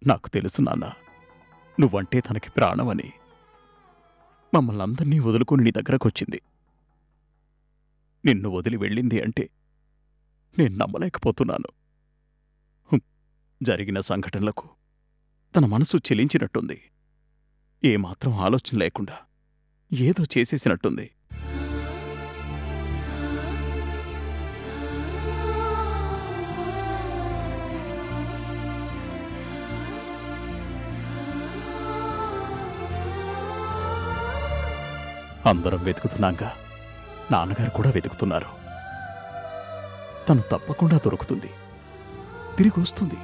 నాకు తెలుసు నాన్న నువ్వంటే తనకి ప్రాణమని మమ్మల్ని అందరినీ వదులుకొని నీ దగ్గరకొచ్చింది నిన్ను వదిలి వెళ్ళింది అంటే నేను నమ్మలేకపోతున్నాను హుం, జరిగిన సంఘటనలకు తన మనసు చెలించినట్టుంది ఏమాత్రం ఆలోచన లేకుండా ఏదో చేసేసినట్టుంది అందరం వెతుకుతున్నాక నాన్నగారు కూడా వెతుకుతున్నారు తను తప్పకుండా దొరుకుతుంది తిరిగి వస్తుంది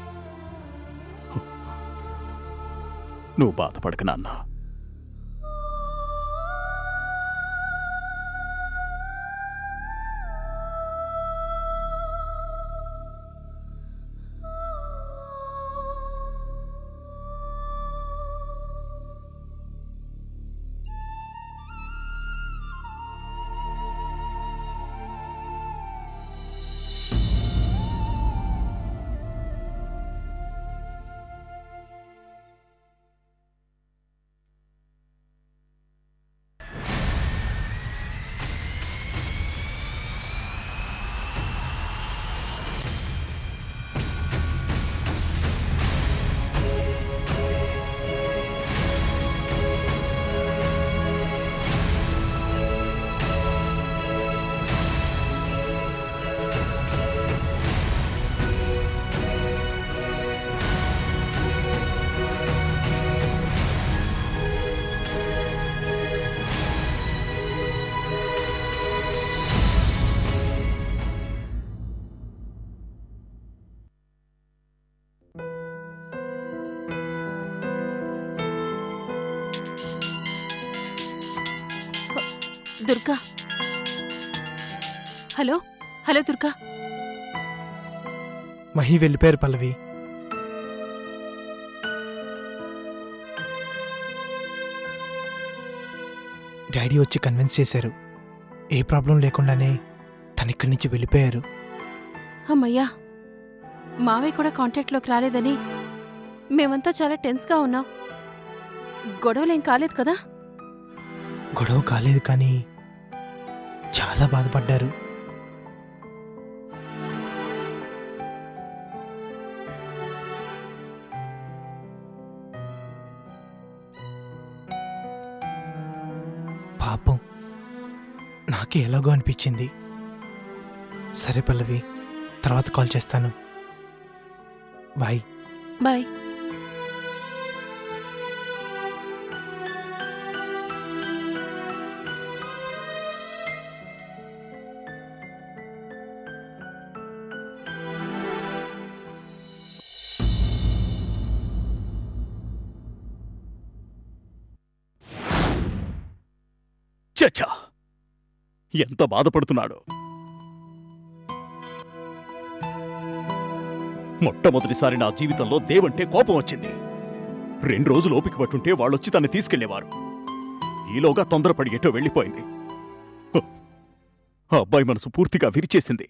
నువ్వు బాధపడక నాన్న దుర్గా హలో హలో దుర్గా మహి వెళ్ళిపోయారు పల్లవి డాడీ వచ్చి కన్విన్స్ చేశారు ఏ ప్రాబ్లం లేకుండానే తను ఇక్కడి నుంచి వెళ్ళిపోయారు అమ్మయ్యా మావయ్య కూడా కాంటాక్ట్లోకి రాలేదని మేమంతా చాలా టెన్స్గా ఉన్నాం గొడవలేం కాలేదు కదా గొడవ కాలేదు కానీ చాలా బాధపడ్డారు పాపం నాకే ఎలాగో అనిపించింది సరే పల్లవి తర్వాత కాల్ చేస్తాను బాయ్ బాయ్ చచ్చా ఎంత బాధపడుతున్నాడో మొట్టమొదటిసారి నా జీవితంలో దేవంటే కోపం వచ్చింది రెండు రోజులు ఓపిక పట్టుంటే వాళ్ళొచ్చి తన్ని తీసుకెళ్లేవారు ఈలోగా తొందరపడి ఎటో వెళ్ళిపోయింది హ! ఆ అబ్బాయి మనసు పూర్తిగా విరిచేసింది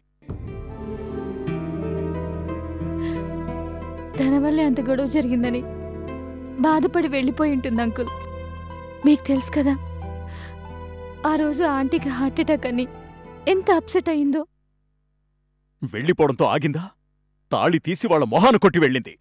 తన వల్లే అంత గొడవ జరిగిందని బాధపడి వెళ్ళిపోయి ఉంటుంది అంకుల్ మీకు తెలుసు కదా ఆ రోజు ఆంటీకి హార్ట్ అటాక్ అని ఎంత అప్సెట్ అయిందో వెళ్ళిపోవడంతో ఆగిందా తాళి తీసి వాళ్ళ మొహాన కొట్టి వెళ్ళింది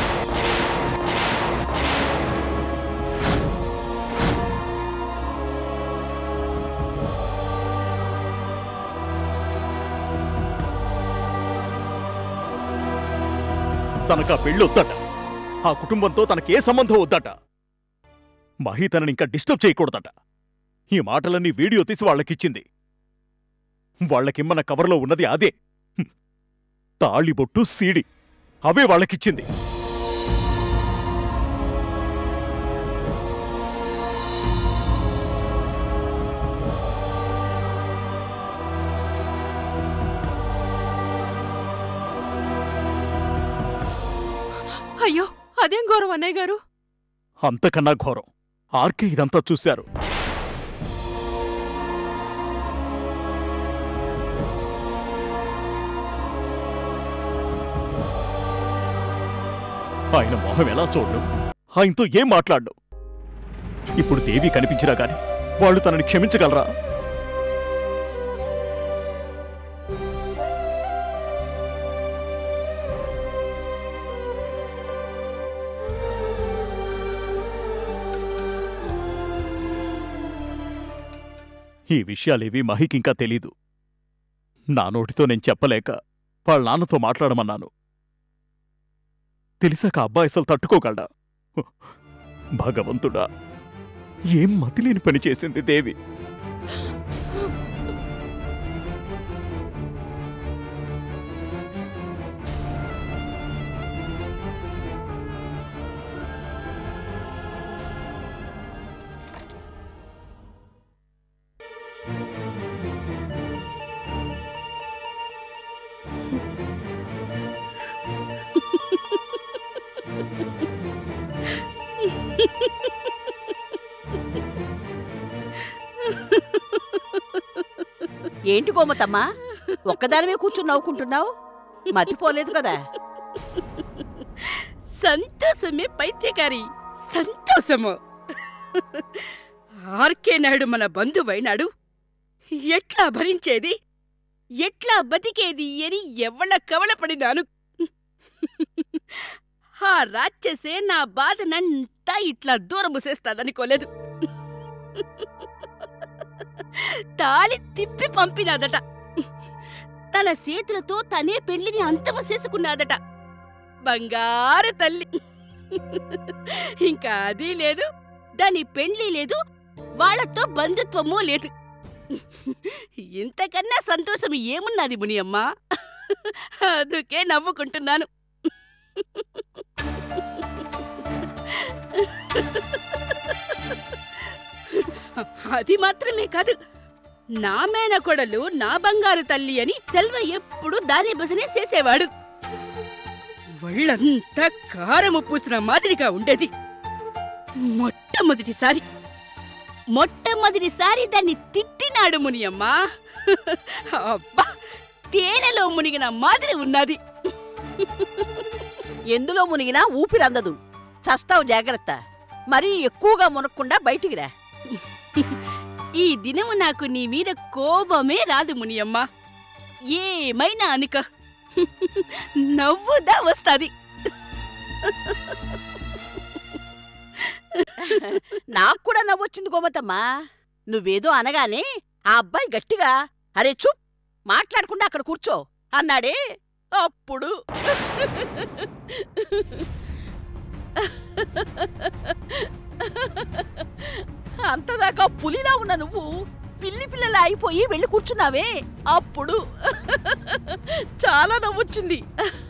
తనకా పెళ్ళి వద్దట ఆ కుటుంబంతో తనకే సంబంధం వద్దట మహి తనని ఇంకా డిస్టర్బ్ చేయకూడదట ఈ మాటలన్నీ వీడియో తీసి వాళ్ళకిచ్చింది వాళ్ళకిమ్మన్న కవర్లో ఉన్నది అదే హ్మ్. తాళిబొట్టు సీడి అవే వాళ్ళకిచ్చింది అయ్యో అదేం గౌరవం అన్నయ్య గారు అంతకన్నా ఘోరం ఆర్కే ఇదంతా చూశారు ఆయన మొహం ఎలా చూడను ఆయనతో ఏం మాట్లాడను ఇప్పుడు దేవి కనిపించినా గాని వాళ్ళు తనని క్షమించగలరా ఈ విషయాలేవి మహికింకా తెలీదు నా నోటితో నేను చెప్పలేక వాళ్ళ నాన్నతో మాట్లాడమన్నాను తెలిసాక అబ్బాయి అసలు తట్టుకోగలడా భగవంతుడా ఏం మతిలేని పని చేసింది దేవి ఏంటి గోమతమ్మా ఒక్కదానివే కూర్చుని నవ్వుకుంటున్నావు మతిపోలేదు కదా సంతోషమే పైత్యకారి సంతోషము ఆర్కే నాయుడు మన బంధువైనాడు ఎట్లా భరించేది ఎట్లా బతికేది అని ఎవళ్ళ కవలపడినాను ఆ రాక్షసే నా బాధనంతా ఇట్లా దూరము చేస్తాదనుకోలేదు తాళి తిప్పి పంపినాదట తన చేతులతో తనే పెళ్లిని అంతము చేసుకున్నాదట బంగారు తల్లి ఇంకా అది లేదు దాని పెండ్లి లేదు వాళ్ళతో బంధుత్వమూ లేదు ఇంతకన్నా సంతోషం ఏమున్నది మునియమ్మ అందుకే నవ్వుకుంటున్నాను అది మాత్రమే కాదు నా మేనకొడలు నా బంగారు తల్లి అని సెల్వ ఎప్పుడు దాని భజనే చేసేవాడు ఒళ్ళంతా కారము పూసిన మాదిరిగా ఉండేది మొట్టమొదటిసారి మొట్టమొదటిసారి దాన్ని తిట్టినాడు మునియమ్మా అబ్బా తేనెలో మునిగిన మాదిరి ఉన్నది ఎందులో మునిగినా ఊపిరందదు చస్తావు జాగ్రత్త మరీ ఎక్కువగా మునక్కుండా బయటికి రా ఈ దినము నాకు నీ మీద కోపమే రాదు మునియమ్మా ఏమైనా అనుక నవ్వుదా వస్తాది నాకు కూడా నవ్వొచ్చింది గోమతమ్మా నువ్వేదో అనగానే ఆ అబ్బాయి గట్టిగా అరే చూప్ మాట్లాడకుండా అక్కడ కూర్చో అన్నాడే అప్పుడు అంతదాకా పులిలా ఉన్న నువ్వు పిల్లి పిల్లలా అయిపోయి వెళ్ళి కూర్చున్నావే అప్పుడు చాలా నవ్వొచ్చింది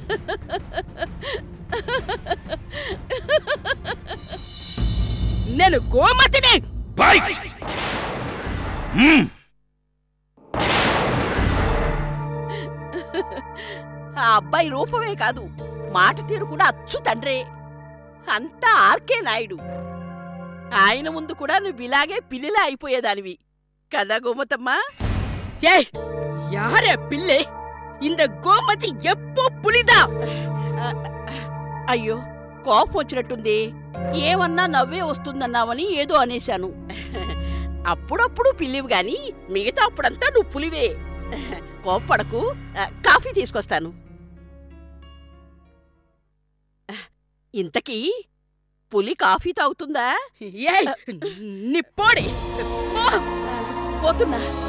నేను గోమతిని ఆ అబ్బాయి రూపమే కాదు మాట తీరు కూడా అచ్చు తండ్రే అంతా ఆర్కే నాయుడు ఆయన ముందు కూడా నువ్వు ఇలాగే పిల్లిలా అయిపోయేదానివి కదా గోమతమ్మా ஏய் யாரே பிள்ளை இந்த கோமதி எப்போ புலிதா అయ్యో కోపం వచ్చినట్టుంది ఏమన్నా నవ్వే వస్తుందన్నావని ఏదో అనేశాను అప్పుడప్పుడు పిల్లివి గాని మిగతా అప్పుడంతా నువ్వు పులివే కోప్పడకు ఆ, కాఫీ తీసుకొస్తాను ఇంతకీ పులి కాఫీ తాగుతుందా ஏய் நீ போடி போ. పోతున్నా